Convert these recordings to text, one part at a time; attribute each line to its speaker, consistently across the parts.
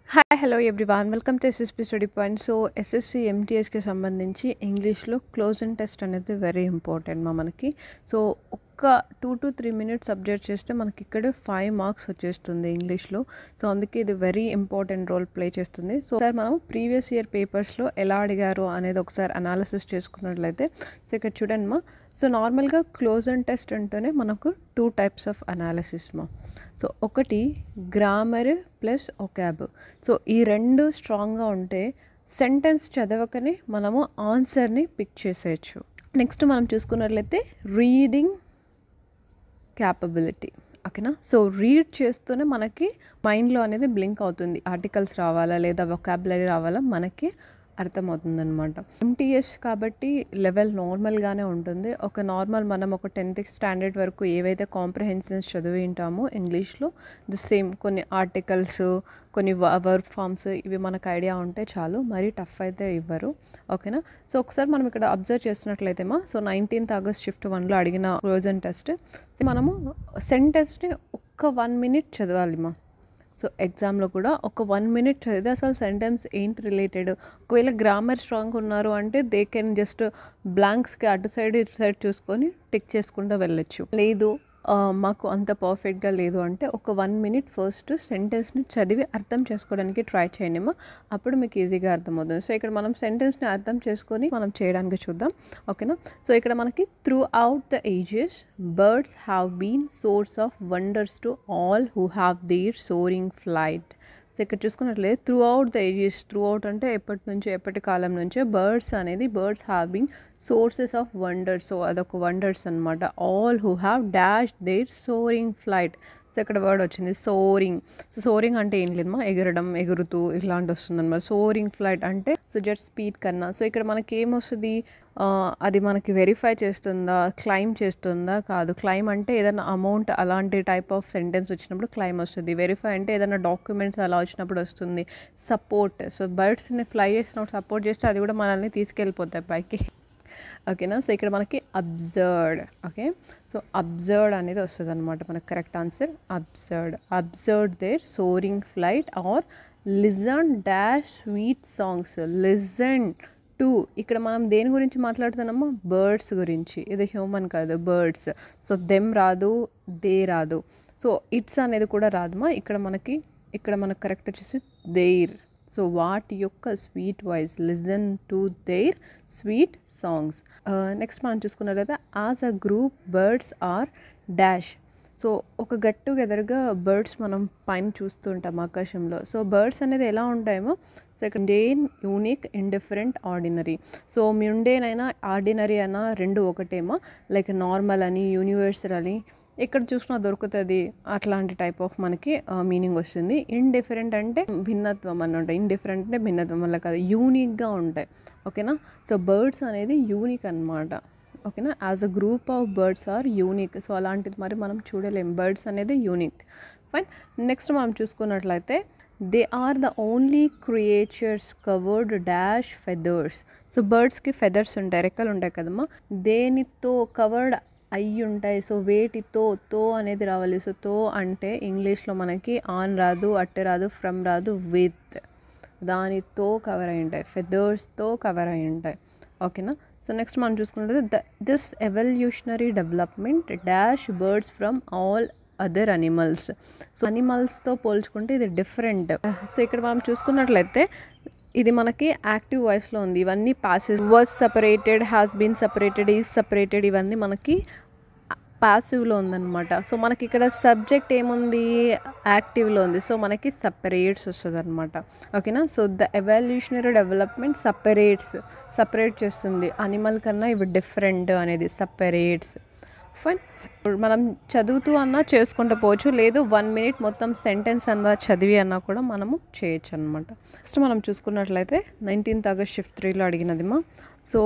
Speaker 1: Hi hello everyone welcome to SSP study point so SSC ఎంటీఎస్కి సంబంధించి ఇంగ్లీష్లో cloze and test అనేది very important మా మనకి సో ఒక్క two to three minutes subject చేస్తే మనకి ఇక్కడ ఫైవ్ మార్క్స్ వచ్చేస్తుంది ఇంగ్లీష్లో సో అందుకే ఇది వెరీ ఇంపార్టెంట్ రోల్ ప్లే చేస్తుంది సో సార్ మనం ప్రీవియస్ ఇయర్ పేపర్స్లో ఎలా అడిగారు అనేది ఒకసారి అనాలిసిస్ చేసుకున్నట్లయితే సో ఇక్కడ చూడండి మా సో నార్మల్గా క్లోజ్ అండ్ టెస్ట్ అంటేనే మనకు టూ టైప్స్ ఆఫ్ అనాలిసిస్ మా సో ఒకటి గ్రామర్ ప్లస్ ఒకాబ్ సో ఈ రెండు స్ట్రాంగ్గా ఉంటే సెంటెన్స్ చదవకనే మనము ఆన్సర్ని పిక్ చేసేయచ్చు నెక్స్ట్ మనం చూసుకున్నట్లయితే రీడింగ్ క్యాపబిలిటీ ఓకేనా సో రీడ్ చేస్తూనే మనకి మైండ్లో అనేది బ్లింక్ అవుతుంది ఆర్టికల్స్ రావాలా లేదా వొకాబులరీ రావాలా మనకి అర్థమవుతుంది అనమాట ఎంటీఎస్ కాబట్టి లెవెల్ నార్మల్గానే ఉంటుంది ఒక నార్మల్ మనం ఒక టెన్త్ స్టాండర్డ్ వరకు ఏవైతే కాంప్రహెన్షన్స్ చదివి ఉంటామో ఇంగ్లీష్లో ది సేమ్ కొన్ని ఆర్టికల్స్ కొన్ని వర్క్ ఫామ్స్ ఇవి మనకు ఐడియా ఉంటే చాలు మరీ టఫ్ అయితే ఇవ్వరు ఓకేనా సో ఒకసారి మనం ఇక్కడ అబ్జర్వ్ చేసినట్లయితే మా సో నైన్టీన్త్ ఆగస్ట్ షిఫ్ట్ వన్లో అడిగిన రోజన్ టెస్ట్ మనము సెంటెన్స్ని ఒక్క వన్ మినిట్ చదవాలి మా సో ఎగ్జామ్లో కూడా ఒక వన్ మినిట్ చదివితే అసలు సెంటెన్స్ ఏంటి రిలేటెడ్ ఒకవేళ గ్రామర్ స్ట్రాంగ్ ఉన్నారు అంటే దే కెన్ జస్ట్ బ్లాంక్స్కి అటు సైడ్ ఇటు సైడ్ చూసుకొని టిక్ చేసుకుంటూ వెళ్ళొచ్చు లేదు మాకు అంత పర్ఫెక్ట్గా లేదు అంటే ఒక వన్ మినిట్ ఫస్ట్ సెంటెన్స్ని చదివి అర్థం చేసుకోవడానికి ట్రై చేయండిమా అప్పుడు మీకు ఈజీగా అర్థమవుతుంది సో ఇక్కడ మనం సెంటెన్స్ని అర్థం చేసుకొని మనం చేయడానికి చూద్దాం ఓకేనా సో ఇక్కడ మనకి throughout the ages birds have been source of wonders to all who have their soaring flight so ఇక్కడ చూసుకున్నట్లయితే throughout the ages throughout అంటే ఎప్పటి నుంచో ఎప్పటి కాలం నుంచే బర్డ్స్ అనేది birds have been sources of wonders so అదొక వండర్స్ అనమాట all who have dash their soaring flight so ఇక్కడ వర్డ్ వచ్చింది సోరింగ్ సో సోరింగ్ అంటే ఏం లేదమ్మా ఎగరడం ఎగురుతూ ఇలాంటి వస్తుంది అనమాట సోరింగ్ ఫ్లైట్ అంటే సో జెట్ స్పీడ్ కన్నా సో ఇక్కడ మనకి ఏమొస్తుంది అది మనకి వెరిఫై చేస్తుందా క్లైమ్ చేస్తుందా కాదు క్లైమ్ అంటే ఏదైనా అమౌంట్ అలాంటి టైప్ ఆఫ్ సెంటెన్స్ వచ్చినప్పుడు క్లైమ్ వస్తుంది వెరిఫై అంటే ఏదైనా డాక్యుమెంట్స్ అలా వచ్చినప్పుడు వస్తుంది సపోర్ట్ సో బర్డ్స్ని ఫ్లై చేసినప్పుడు సపోర్ట్ చేస్తే అది కూడా మనల్ని తీసుకెళ్ళిపోతాయి పైకి ఓకేనా సో ఇక్కడ మనకి అబ్జర్డ్ ఓకే సో అబ్జర్డ్ అనేది వస్తుంది అనమాట మనకు correct answer observed observed their soaring flight or listen dash sweet songs listen to ఇక్కడ మనం దేని గురించి మాట్లాడుతున్నామో బర్డ్స్ గురించి ఇది హ్యూమన్ కాదు బర్డ్స్ సో దెమ్ రాదు దే రాదు సో ఇట్స్ అనేది కూడా రాదుమా ఇక్కడ మనకి ఇక్కడ మనకు కరెక్ట్ వచ్చేసి దేర్ సో వాటి యొక్క sweet voice listen to their sweet songs next మనం చూసుకున్నట్లయితే as a group birds or dash so ఒక గట్ టుగెదర్గా బర్డ్స్ మనం పైన చూస్తుంటాం ఆకాశంలో సో బర్డ్స్ అనేది ఎలా ఉంటాయేమో సో ఇక్కడ డేన్ unique indifferent ordinary so mundane అయినా ఆర్డినరీ అయినా రెండు ఒకటేమో లైక్ నార్మల్ అని యూనివర్సల్ అని ఎక్కడ చూసినా దొరుకుతుంది అట్లాంటి టైప్ ఆఫ్ మనకి మీనింగ్ వస్తుంది ఇండిఫరెంట్ అంటే భిన్నత్వం అన్నమాట ఇండిఫరెంట్ అంటే భిన్నత్వం వల్ల కాదు యూనిక్గా ఉంటాయి ఓకేనా సో బర్డ్స్ అనేది యూనిక్ అనమాట ఓకేనా as a group of birds or unique so అలాంటిది మరి మనం చూడలేం బర్డ్స్ అనేది యూనిక్ ఫైన్ నెక్స్ట్ మనం చూసుకున్నట్లయితే they are the only creatures covered dash feathers so బర్డ్స్కి ఫెదర్స్ ఉంటాయి రెక్కలు ఉంటాయి కదమ్మా దేనితో కవర్డ్ అయ్యి ఉంటాయి సో వేటితో తో అనేది రావాలి సో తో అంటే ఇంగ్లీష్లో మనకి ఆన్ రాదు అట్టే రాదు ఫ్రమ్ రాదు విత్ దానితో కవర్ అయి ఉంటాయి ఫెదర్స్తో కవర్ అయి ఉంటాయి ఓకేనా సో నెక్స్ట్ మనం చూసుకుంటే the this evolutionary development dash birds from all other animals so అనిమల్స్తో పోల్చుకుంటే ఇది డిఫరెంట్ సో ఇక్కడ మనం చూసుకున్నట్లయితే ఇది మనకి యాక్టివ్ వాయిస్లో ఉంది ఇవన్నీ passive was separated has been separated is separated ఇవన్నీ మనకి పాసివ్లో ఉందన్నమాట సో మనకి ఇక్కడ సబ్జెక్ట్ ఏముంది యాక్టివ్లో ఉంది సో మనకి సపరేట్స్ వస్తుంది అనమాట ఓకేనా so the evolutionary development separates separate చేస్తుంది అనిమల్ కన్నా ఇవి డిఫరెంట్ అనేది సపరేట్స్ ఫైన్ మనం చదువుతూ అన్నా చేసుకుంటూ పోవచ్చు లేదు వన్ మినిట్ మొత్తం సెంటెన్స్ అన్నా చదివి అన్నా కూడా మనము చేయొచ్చు అనమాట నెక్స్ట్ మనం చూసుకున్నట్లయితే నైన్టీన్త్ ఆగస్ట్ షిఫ్ట్ త్రీలో అడిగినదిమా సో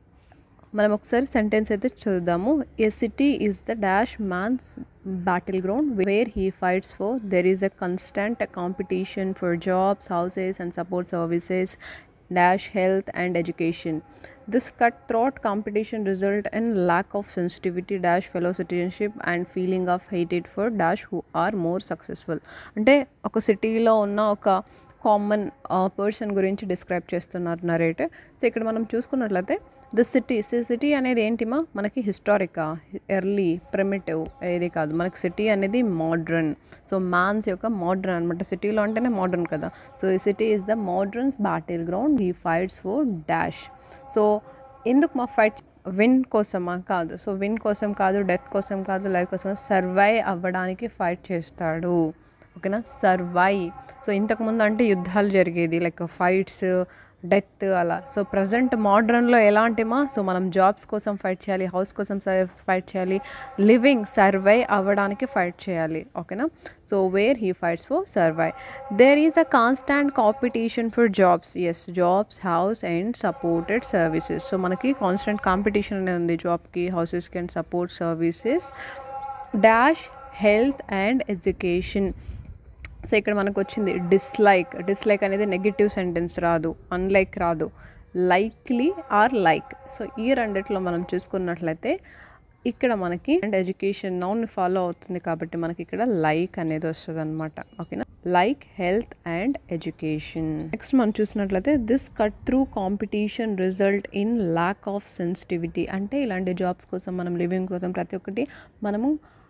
Speaker 1: మనం ఒకసారి సెంటెన్స్ అయితే చదువుదాము a city is the dash man's battle ground where he fights for there is a constant competition for jobs houses and support services dash health and education this cutthroat competition result in lack of sensitivity dash fellow citizenship and feeling of hatred for dash who are more successful అంటే ఒక సిటీలో ఉన్న ఒక common person గురించి describe చేస్తున్నారు narrate so ఇక్కడ మనం చూసుకున్నట్లయితే ద సిటీ సిటీ అనేది ఏంటిమా మనకి హిస్టారికా ఎర్లీ ప్రిమిటివ్ ఏది కాదు మనకి సిటీ అనేది మోడ్రన్ సో మ్యాన్స్ యొక్క మోడ్రన్ అనమాట సిటీలో అంటేనే మోడ్రన్ కదా సో ఈ city is the modern's battle ground he fights for dash so ఎందుకు మా ఫైట్ విన్ కోసమా కాదు సో విన్ కోసం కాదు డెత్ కోసం కాదు లైఫ్ కోసం సర్వై అవ్వడానికి ఫైట్ చేస్తాడు ఓకేనా సర్వై సో ఇంతకుముందు అంటే యుద్ధాలు జరిగేది లైక్ ఫైట్స్ డెత్ అలా సో ప్రజెంట్ మోడ్రన్లో ఎలాంటిమా సో మనం జాబ్స్ కోసం ఫైట్ చేయాలి హౌస్ కోసం ఫైట్ చేయాలి లివింగ్ సర్వై అవ్వడానికి ఫైట్ చేయాలి ఓకేనా so where he fights for survive there is a constant competition for jobs ఎస్ jobs house and supported services so మనకి కాన్స్టెంట్ కాంపిటీషన్ అనేది ఉంది జాబ్కి హౌసెస్కి and support services dash health and education so ఇక్కడ మనకు వచ్చింది డిస్లైక్ డిస్లైక్ అనేది నెగిటివ్ సెంటెన్స్ రాదు అన్లైక్ రాదు లైక్లీ ఆర్ లైక్ సో ఈ రెండిట్లో మనం చూసుకున్నట్లయితే ఇక్కడ మనకి అండ్ ఎడ్యుకేషన్ నౌన్ ఫాలో అవుతుంది కాబట్టి మనకి ఇక్కడ లైక్ అనేది వస్తుంది అనమాట ఓకేనా like health and education next మనం చూసినట్లయితే this cut through competition result in lack of sensitivity అంటే ఇలాంటి జాబ్స్ కోసం మనం లివింగ్ కోసం ప్రతి ఒక్కటి మనము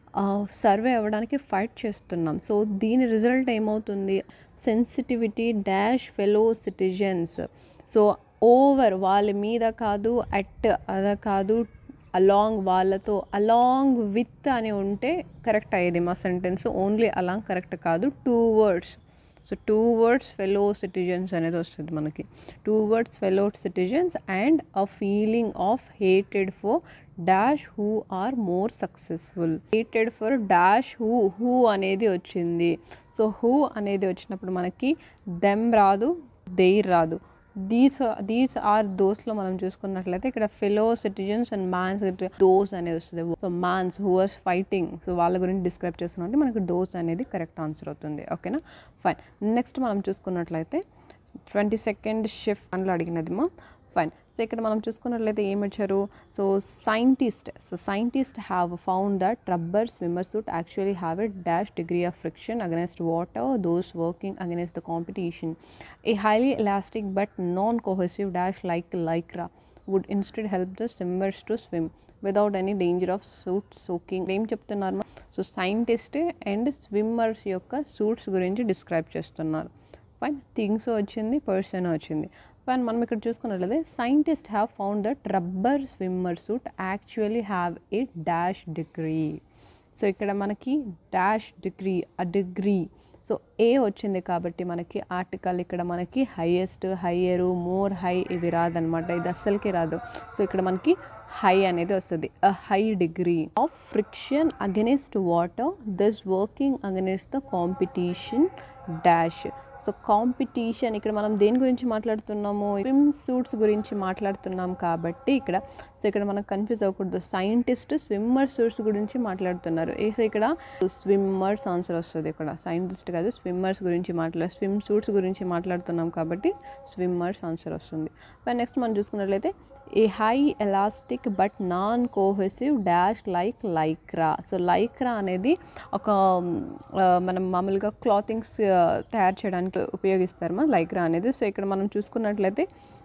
Speaker 1: సర్వే అవ్వడానికి ఫైట్ చేస్తున్నాం సో దీని రిజల్ట్ ఏమవుతుంది sensitivity dash fellow citizens so over వాళ్ళ మీద కాదు అట్ అలా కాదు అలాంగ్ వాళ్ళతో అలాంగ్ విత్ అని ఉంటే కరెక్ట్ అయ్యేది మా సెంటెన్స్ ఓన్లీ అలాంగ్ కరెక్ట్ కాదు two words so two words fellow citizens అనేది వస్తుంది మనకి two words fellow citizens and a feeling of hated for dash who are more successful hated for dash who who అనేది వచ్చింది so who అనేది వచ్చినప్పుడు మనకి them రాదు దెయిర్ రాదు దీస్ దీస్ ఆర్ దోస్లో మనం చూసుకున్నట్లయితే ఇక్కడ fellow citizens and man's those అనేది వస్తుంది so man's who are fighting so వాళ్ళ గురించి డిస్క్రైబ్ చేస్తున్నట్టు మనకి దోస్ అనేది కరెక్ట్ ఆన్సర్ అవుతుంది ఓకేనా ఫైన్ నెక్స్ట్ మనం చూసుకున్నట్లయితే ట్వంటీ సెకండ్ షిఫ్ట్ అందులో అడిగినది మా ఫైన్ సో ఇక్కడ మనం చూసుకున్నట్లయితే ఏమి వచ్చారు so scientist so scientist have found that rubber swimmer suit actually have a dash degree of friction against water those working against the competition a highly elastic but non cohesive dash like Lycra would instead help the swimmers to swim without any danger of suit soaking ఏం చెప్తున్నారు so scientist and swimmers యొక్క suits గురించి describe చేస్తున్నారు fine things వచ్చింది person వచ్చింది fine మనం ఇక్కడ చూసుకున్నట్లయితే scientist have found that rubber swimmer suit actually have a dash degree so ఇక్కడ మనకి dash degree a degree so a వచ్చింది కాబట్టి మనకి ఆర్టికల్ ఇక్కడ మనకి హైయెస్ట్ హయ్యరు మోర్ హై ఇవి రాదనమాట ఇది అస్సలకి రాదు సో ఇక్కడ మనకి హై అనేది వస్తుంది a high degree of friction against water this working against the competition dash so competition ఇక్కడ మనం దేని గురించి మాట్లాడుతున్నాము స్విమ్ సూట్స్ గురించి మాట్లాడుతున్నాం కాబట్టి ఇక్కడ సో ఇక్కడ మనం కన్ఫ్యూజ్ అవ్వకూడదు సైంటిస్ట్ స్విమ్మర్ సూట్స్ గురించి మాట్లాడుతున్నారు ఏ సో ఇక్కడ స్విమ్మర్స్ ఆన్సర్ వస్తుంది ఇక్కడ సైంటిస్ట్ కాదు స్విమ్మర్స్ గురించి మాట్లాడు స్విమ్ సూట్స్ గురించి మాట్లాడుతున్నాం కాబట్టి స్విమ్మర్స్ ఆన్సర్ వస్తుంది నెక్స్ట్ మనం చూసుకున్నట్లయితే a high elastic but non cohesive dash like Lycra so Lycra అనేది ఒక ఆ, మనం మామూలుగా క్లాతింగ్స్ తయారు చేయడానికి ఉపయోగిస్తారు మా లైక్రా అనేది సో ఇక్కడ మనం చూసుకున్నట్లయితే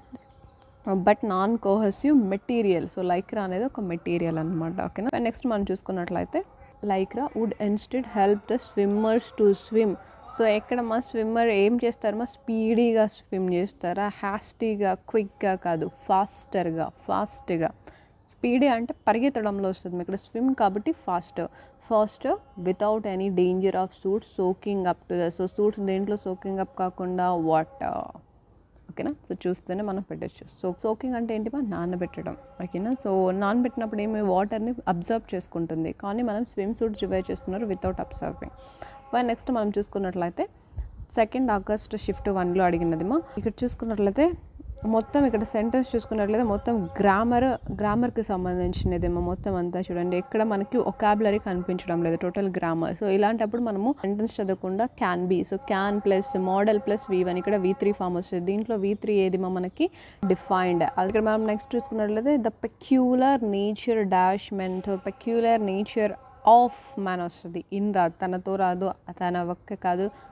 Speaker 1: but non cohesive material so Lycra అనేది ఒక మెటీరియల్ అనమాట ఓకేనా నెక్స్ట్ మనం చూసుకున్నట్లయితే Lycra would instead help the swimmers to swim so ఎక్కడ మా స్విమ్మర్ ఏం చేస్తారు మా స్పీడీగా స్విమ్ చేస్తారా హ్యాస్టీగా క్విక్గా కాదు ఫాస్టర్గా ఫాస్ట్గా స్పీడీ అంటే పరిగెత్తడంలో వస్తుంది మీకు ఇక్కడ స్విమ్ కాబట్టి fast fast without any danger of suit soaking up to the so suits దేంట్లో సోకింగ్ అప్ కాకుండా వాటర్ ఓకేనా సో చూస్తూనే మనం పెట్టచ్చు సో సోకింగ్ అంటే ఏంటి మనం నానబెట్టడం ఓకేనా సో నానబెట్టినప్పుడు ఏమి వాటర్ని అబ్జర్వ్ చేసుకుంటుంది కానీ మనం స్విమ్ సూట్స్ రివైవ్ చేస్తున్నారు వితౌట్ అబ్జర్వింగ్ నెక్స్ట్ మనం చూసుకున్నట్లయితే సెకండ్ ఆగస్ట్ షిఫ్ట్ వన్లో అడిగినదిమా ఇక్కడ చూసుకున్నట్లయితే మొత్తం ఇక్కడ సెంటెన్స్ చూసుకున్నట్లయితే మొత్తం గ్రామర్ గ్రామర్కి సంబంధించినదేమో మొత్తం అంతా చూడండి ఎక్కడ మనకి ఒకాబులరీ కనిపించడం లేదు టోటల్ గ్రామర్ సో ఇలాంటప్పుడు మనము సెంటెన్స్ చదవకుండా can be so can plus modal plus V one ఇక్కడ వి త్రీ ఫామ్ వస్తుంది దీంట్లో వి త్రీ ఏదిమో మనకి డిఫైన్డ్ ఇక్కడ మనం నెక్స్ట్ చూసుకున్నట్లయితే ద పెక్యులర్ నేచర్ డాష్ మెంట్ పెక్యులర్ నేచర్ ఆఫ్ మ్యాన్ వస్తుంది ఇన్ రాదు తనతో రాదు తన ఒక్క కాదు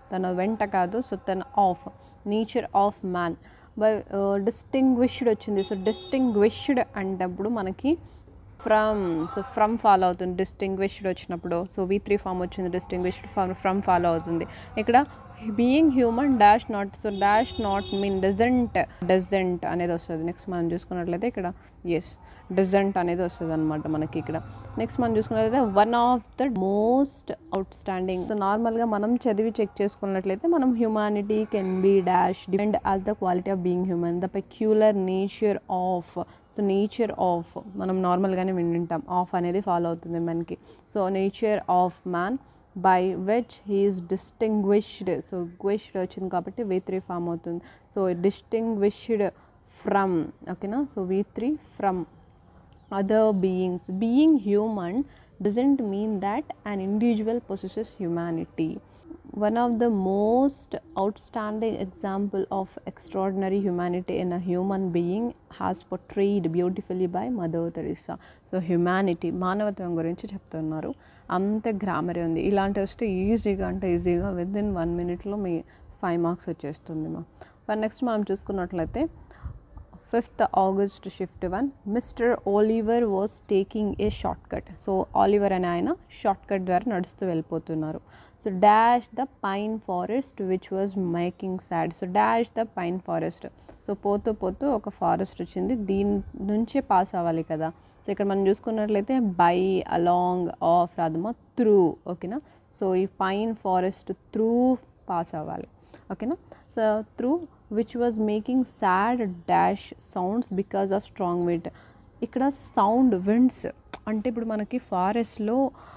Speaker 1: తన వెంట కాదు సో తన of nature of man by distinguished వచ్చింది సో డిస్టింగ్విష్డ్ అంటప్పుడు మనకి ఫ్రమ్ సో ఫ్రమ్ ఫాలో అవుతుంది డిస్టింగ్విష్డ్ వచ్చినప్పుడు సో వి త్రీ ఫామ్ వచ్చింది డిస్టింగ్విష్డ్ ఫ్రమ్ ఫ్రమ్ ఫాలో అవుతుంది ఇక్కడ being human dash not so dash not mean doesn't doesn't అనేది వస్తుంది నెక్స్ట్ మనం చూసుకున్నట్లయితే ఇక్కడ ఎస్ డజంట్ అనేది వస్తుంది అనమాట మనకి ఇక్కడ నెక్స్ట్ మనం చూసుకున్నట్లయితే one of the most outstanding so నార్మల్గా మనం చదివి చెక్ చేసుకున్నట్లయితే మనం humanity can be dash depend as the quality of being human the peculiar nature of so nature of మనం నార్మల్గానే వింటాం ఆఫ్ అనేది ఫాలో అవుతుంది మనకి so nature of man by which he is distinguished so గ్విష్డ్ వచ్చింది కాబట్టి వి త్రీ ఫామ్ అవుతుంది సో డిస్టింగ్విష్డ్ ఫ్రమ్ ఓకేనా so V three from other beings. Being human doesn't mean that an individual possesses humanity. One of the most outstanding example of extraordinary humanity in a human being has portrayed beautifully by Mother Teresa. So humanity మానవత్వం గురించి చెప్తున్నారు అంత గ్రామరే ఉంది ఇలాంటి వస్తే ఈజీగా అంటే ఈజీగా విత్ ఇన్ వన్ మినిట్లో మీ ఫైవ్ మార్క్స్ వచ్చేస్తుంది మా నెక్స్ట్ మనం చూసుకున్నట్లయితే fifth August shift one mister Oliver was taking a short cut so Oliver అనే ఆయన షార్ట్ కట్ ద్వారా నడుస్తూ వెళ్ళిపోతున్నారు so dash the pine forest which was making sad so dash the pine forest so పోతూ పోతూ ఒక ఫారెస్ట్ వచ్చింది దీని నుంచే పాస్ అవ్వాలి కదా సో ఇక్కడ మనం చూసుకున్నట్లయితే బై అలాంగ్ ఆఫ్ రాదమ్మా త్రూ ఓకేనా సో ఈ పైన్ ఫారెస్ట్ త్రూ పాస్ అవ్వాలి ఓకేనా so through which was making sad dash sounds because of strong wind ఇక్కడ సౌండ్ విండ్స్ అంటే ఇప్పుడు మనకి ఫారెస్ట్లో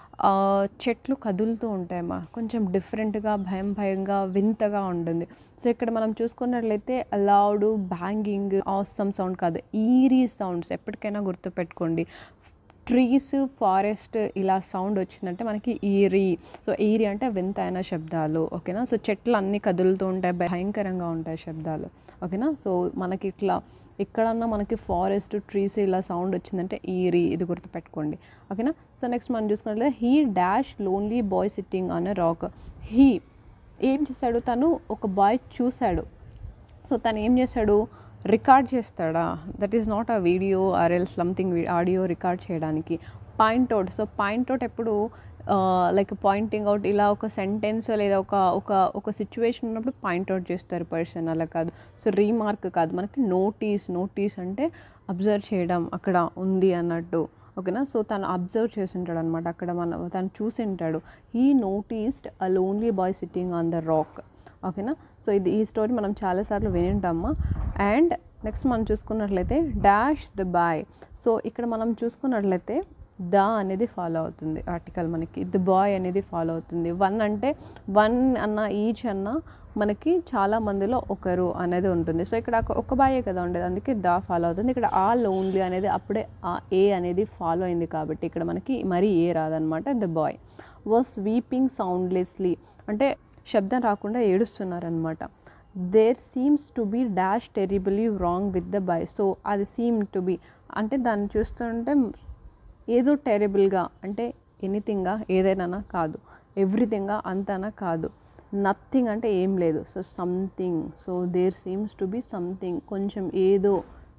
Speaker 1: చెట్లు కదులుతూ ఉంటాయమ్మా కొంచెం డిఫరెంట్గా భయం భయంగా వింతగా ఉంటుంది సో ఇక్కడ మనం చూసుకున్నట్లయితే అలౌడ్ బ్యాంగింగ్ ఆసమ్ సౌండ్ కాదు ఈరీ సౌండ్స్ ఎప్పటికైనా గుర్తుపెట్టుకోండి ట్రీస్ ఫారెస్ట్ ఇలా సౌండ్ వచ్చిందంటే మనకి ఈరీ సో ఈరీ అంటే వింతైన శబ్దాలు ఓకేనా సో చెట్లు అన్నీ కదులుతూ ఉంటాయి భయంకరంగా ఉంటాయి శబ్దాలు ఓకేనా సో మనకి ఇట్లా ఎక్కడన్నా మనకి ఫారెస్ట్ ట్రీస్ ఇలా సౌండ్ వచ్చిందంటే ఈరీ ఇది గుర్తుపెట్టుకోండి ఓకేనా సో నెక్స్ట్ మనం చూసుకున్నట్లయితే he dash lonely boy sitting on a rock he ఏం చేశాడు తను ఒక బాయ్ చూశాడు సో తను ఏం చేశాడు రికార్డ్ చేస్తాడా that is not a video or else something audio record చేయడానికి point out so point out ఎప్పుడు లైక్ పాయింటింగ్ అవుట్ ఇలా ఒక సెంటెన్స్ లేదా ఒక ఒక ఒక సిచ్యువేషన్ ఉన్నప్పుడు పాయింట్ అవుట్ చేస్తారు పర్సన్ అలా కాదు సో రీమార్క్ కాదు మనకి నోటీస్ నోటీస్ అంటే అబ్జర్వ్ చేయడం అక్కడ ఉంది అన్నట్టు ఓకేనా సో తను అబ్జర్వ్ చేసి ఉంటాడు అనమాట అక్కడ మన తను చూసి ఉంటాడు he noticed a lonely boy sitting on the rock ఓకేనా సో ఇది ఈ స్టోరీ మనం చాలాసార్లు వినింటామా అండ్ నెక్స్ట్ మనం చూసుకున్నట్లయితే డాష్ ద బాయ్ సో ఇక్కడ మనం చూసుకున్నట్లయితే ద అనేది ఫాలో అవుతుంది ఆర్టికల్ మనకి ద బాయ్ అనేది ఫాలో అవుతుంది వన్ అంటే వన్ అన్న ఈచ్ అన్న మనకి చాలా మందిలో ఒకరు అనేది ఉంటుంది సో ఇక్కడ ఒక బాయే కదా ఉండేది అందుకే ద ఫాలో అవుతుంది ఇక్కడ ఆ లోన్లీ అనేది అప్పుడే ఆ ఏ అనేది ఫాలో అయింది కాబట్టి ఇక్కడ మనకి మరీ ఏ రాదనమాట the boy was weeping soundlessly అంటే శబ్దం రాకుండా ఏడుస్తున్నారనమాట there seems to be dash terribly wrong with the boy so అది సీమ్ టు బీ అంటే దాన్ని చూస్తుంటే ఏదో టెరిబుల్గా అంటే ఎనీథింగ్గా ఏదైనా కాదు ఎవ్రీథింగ్గా అంతనా కాదు నథింగ్ అంటే ఏం లేదు so something so there seems to be something కొంచెం ఏదో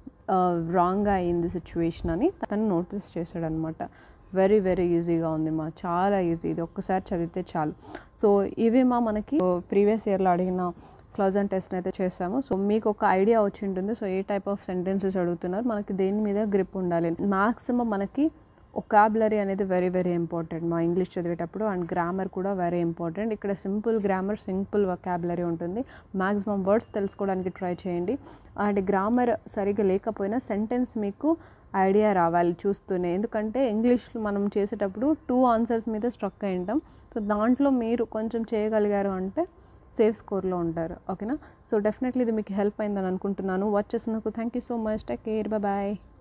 Speaker 1: రాంగ్గా అయింది సిచ్యువేషన్ అని తను నోటీస్ చేశాడనమాట వెరీ వెరీ ఈజీగా ఉంది మా చాలా ఈజీ ఇది ఒక్కసారి చదివితే చాలు సో ఇవి మా మనకి ప్రీవియస్ ఇయర్లో అడిగిన క్లాజ్ అండ్ టెస్ట్ అయితే చేసాము సో మీకు ఒక ఐడియా వచ్చి ఉంటుంది so a type of sentences అడుగుతున్నారు మనకి దేని మీద గ్రిప్ ఉండాలి మ్యాక్సిమం మనకి ఒకాబులరీ అనేది వెరీ వెరీ ఇంపార్టెంట్ మా ఇంగ్లీష్ చదివేటప్పుడు అండ్ గ్రామర్ కూడా వెరీ ఇంపార్టెంట్ ఇక్కడ సింపుల్ గ్రామర్ సింపుల్ వొకాబులరీ ఉంటుంది మ్యాక్సిమం వర్డ్స్ తెలుసుకోవడానికి ట్రై చేయండి అండ్ గ్రామర్ సరిగా లేకపోయినా సెంటెన్స్ మీకు ఐడియా రావాలి చూస్తూనే ఎందుకంటే ఇంగ్లీష్లో మనం చేసేటప్పుడు టూ ఆన్సర్స్ మీద స్ట్రక్ అయి ఉంటాం సో దాంట్లో మీరు కొంచెం చేయగలిగారు అంటే సేఫ్ స్కోర్లో ఉంటారు ఓకేనా సో డెఫినెట్లీ ఇది మీకు హెల్ప్ అయిందని అనుకుంటున్నాను వాచ్ చేసినందుకు thank you so much take care bye